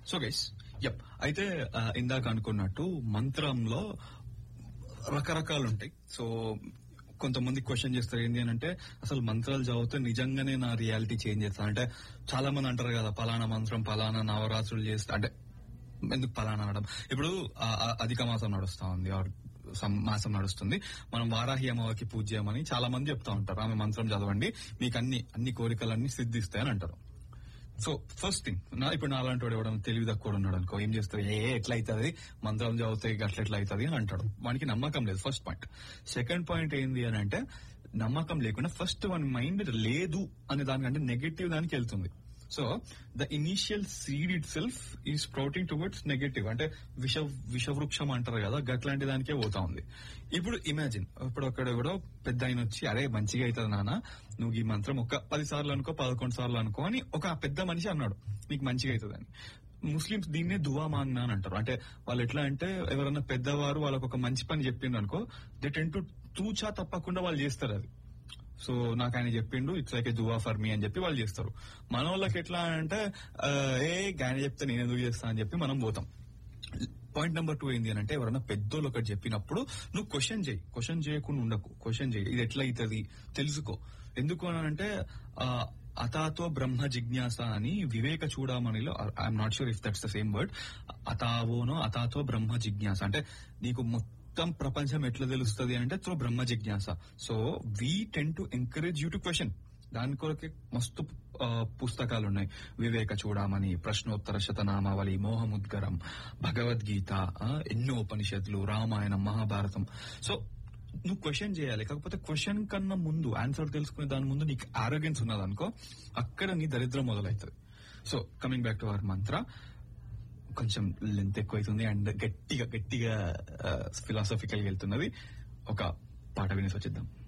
so guys yup అయితే ఆ, ఇందాక అనుకున్నట్టు మంత్రంలో రకరకాలు ఉంటాయి సో కొంతమంది క్వశ్చన్ చేస్తారు ఏంటి అని అంటే అసలు మంత్రాలు చదివితే నిజంగానే నా రియాలిటీ చేంజ్ చేస్తా అంటే చాలా మంది అంటారు కదా పలానా మంత్రం పలానా నవరాత్రులు చేస్తా అంటే ఎందుకు పలానా అనడం ఇప్పుడు ఆ, ఆ, అధిక మాసం నడుస్తా ఉంది ఆర్ సం- మాసం నడుస్తుంది మనం వారాహి అమ్మవారికి పూజ చేయమని చాలా మంది చెప్తా ఉంటారు ఆమె మంత్రం చదవండి మీకు అన్ని అన్ని కోరికలన్నీ సిద్ధిస్తాయని అంటారు సో ఫస్ట్ థింగ్ నా ఇప్పుడు నా అలాంటి వాడు ఎవడన్నా తెలివి తక్కువ ఉన్నాడు అనుకో ఏం చేస్తాడు ఏ ఎట్లా అవుతుంది మంత్రం చదివితే గట్ల ఎట్లా అవుతుంది అని అంటాడు వానికి నమ్మకం లేదు ఫస్ట్ పాయింట్ సెకండ్ పాయింట్ ఏంది అని అంటే నమ్మకం లేకుండా ఫస్ట్ వన్ మైండ్ లేదు అనే దానికంటే నెగటివ్ దానికి వెళ్తుంది so the initial seed itself ఈ స్ప్రౌటింగ్ టువర్డ్స్ నెగటివ్ అంటే విష విషవృక్షం అంటారు కదా గట్లాంటి దానికే పోతా ఉంది ఇప్పుడు ఇమాజిన్ ఇప్పుడు అక్కడ కూడా పెద్ద ఆయన వచ్చి అరే మంచిగా అవుతుంది నాన్న నువ్వు ఈ మంత్రం ఒక పది సార్లు అనుకో పదకొండు సార్లు అనుకో అని ఒక పెద్ద మనిషి అన్నాడు నీకు మంచిగా అవుతుంది అని ముస్లిమ్స్ దీన్నే దువా మాంగ్నా అని అంటారు అంటే వాళ్ళు ఎట్లా అంటే ఎవరన్నా పెద్దవారు వాళ్ళకు ఒక మంచి పని చెప్పిండు అనుకో దే టెన్ టు తూచా తప్పకుండా వాళ్ళు చేస్తారు అది సో నాకు ఆయన చెప్పిండు ఇట్స్ లైక్ ఏ దువా ఫర్ మీ అని చెప్పి వాళ్ళు చేస్తారు మన వాళ్ళకి ఎట్లా అంటే ఆ, ఏ ఆయన చెప్తే నేను ఎందుకు చేస్తా అని చెప్పి మనం పోతాం పాయింట్ నెంబర్ టూ ఏంటి అని అంటే ఎవరైనా పెద్దోళ్ళు ఒకటి చెప్పినప్పుడు నువ్వు క్వశ్చన్ చేయి క్వశ్చన్ చేయకుండా ఉండకు క్వశ్చన్ చేయి ఇది ఎట్లా అవుతుంది తెలుసుకో ఎందుకు అని అంటే ఆ, అతాతో బ్రహ్మ జిజ్ఞాస అని వివేక చూడమనిలో I'm not sure if that's the same word అతావోనో అతాతో బ్రహ్మ జిజ్ఞాస అంటే నీకు మొత్తం ప్రపంచం ఎట్లా తెలుస్తుంది అంటే త్రో బ్రహ్మ జిజ్ఞాస so we tend to encourage you to question దాని కొరకే మస్తు ఆ, పుస్తకాలు ఉన్నాయి వివేక చూడమని ప్రశ్నోత్తర శతనామావళి మోహముద్గరం భగవద్గీత ఆ, ఎన్నో ఉపనిషత్తులు రామాయణం మహాభారతం సో నువ్వు క్వశ్చన్ చేయాలి కాకపోతే క్వశ్చన్ కన్నా ముందు ఆన్సర్ తెలుసుకునే దాని ముందు నీకు ఆరోగ్యన్స్ ఉన్నదనుకో అక్కడ నీ దరిద్రం మొదలవుతుంది so coming back to our mantra కొంచెం లెంత్ ఎక్కువ అవుతుంది అండ్ గట్టిగా గట్టిగా ఫిలాసఫికల్ వెళ్తున్నది ఒక పాట వినేసి వచ్చేద్దాం